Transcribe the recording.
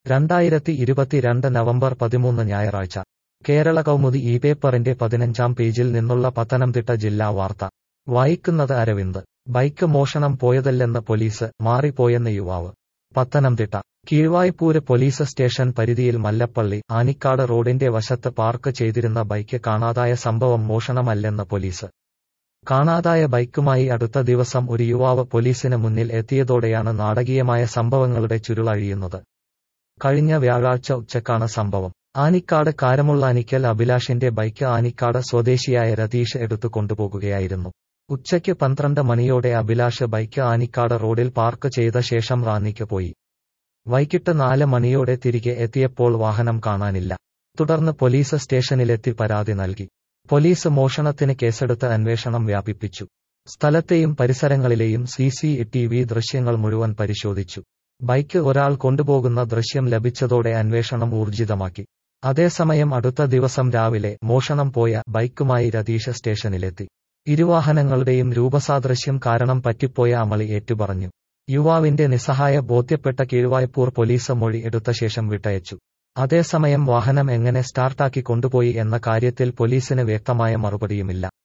രണ്ടായിരത്തി ഇരുപത്തിരണ്ട് നവംബർ പതിമൂന്ന് ഞായറാഴ്ച കേരള കൗമുദി ഈ പേപ്പറിന്റെ പതിനഞ്ചാം പേജിൽ നിന്നുള്ള പത്തനംതിട്ട ജില്ലാ വാർത്ത വായിക്കുന്നത് അരവിന്ദ് ബൈക്ക് മോഷണം പോയതല്ലെന്ന് പോലീസ് മാറിപ്പോയെന്ന് യുവാവ് പത്തനംതിട്ട കീഴ്വായ്പൂര് പോലീസ് സ്റ്റേഷൻ പരിധിയിൽ മല്ലപ്പള്ളി ആനിക്കാട് റോഡിന്റെ വശത്ത് പാർക്ക് ചെയ്തിരുന്ന ബൈക്ക് കാണാതായ സംഭവം മോഷണമല്ലെന്ന് പോലീസ് കാണാതായ ബൈക്കുമായി അടുത്ത ദിവസം ഒരു യുവാവ് പോലീസിന് മുന്നിൽ എത്തിയതോടെയാണ് നാടകീയമായ സംഭവങ്ങളുടെ ചുരുളഴിയുന്നത് കഴിഞ്ഞ വ്യാഴാഴ്ച ഉച്ചക്കാണ് സംഭവം ആനിക്കാട് കാരമുള്ളാനിക്കൽ അഭിലാഷിന്റെ ബൈക്ക് ആനിക്കാട് സ്വദേശിയായ രതീഷ് എടുത്തു കൊണ്ടുപോകുകയായിരുന്നു ഉച്ചയ്ക്ക് പന്ത്രണ്ട് മണിയോടെ അഭിലാഷ് ബൈക്ക് ആനിക്കാട് റോഡിൽ പാർക്ക് ചെയ്ത ശേഷം റാന്നിക്ക് പോയി വൈകിട്ട് നാല് മണിയോടെ തിരികെ എത്തിയപ്പോൾ വാഹനം കാണാനില്ല തുടർന്ന് പോലീസ് സ്റ്റേഷനിലെത്തി പരാതി നൽകി പോലീസ് മോഷണത്തിന് കേസെടുത്ത് അന്വേഷണം വ്യാപിപ്പിച്ചു സ്ഥലത്തെയും പരിസരങ്ങളിലെയും സി സി ടി വി ദൃശ്യങ്ങൾ മുഴുവൻ പരിശോധിച്ചു ബൈക്ക് ഒരാൾ കൊണ്ടുപോകുന്ന ദൃശ്യം ലഭിച്ചതോടെ അന്വേഷണം ഊർജിതമാക്കി അതേസമയം അടുത്ത ദിവസം രാവിലെ മോഷണം പോയ ബൈക്കുമായി രതീഷ് സ്റ്റേഷനിലെത്തി ഇരുവാഹനങ്ങളുടെയും രൂപസാദൃശ്യം കാരണം പറ്റിപ്പോയ അമളി ഏറ്റുപറഞ്ഞു യുവാവിന്റെ നിസ്സഹായ ബോധ്യപ്പെട്ട കീഴ്വായ്പൂർ പോലീസ് മൊഴി എടുത്ത ശേഷം വിട്ടയച്ചു അതേസമയം വാഹനം എങ്ങനെ സ്റ്റാർട്ടാക്കി കൊണ്ടുപോയി എന്ന കാര്യത്തിൽ പോലീസിന് വ്യക്തമായ മറുപടിയുമില്ല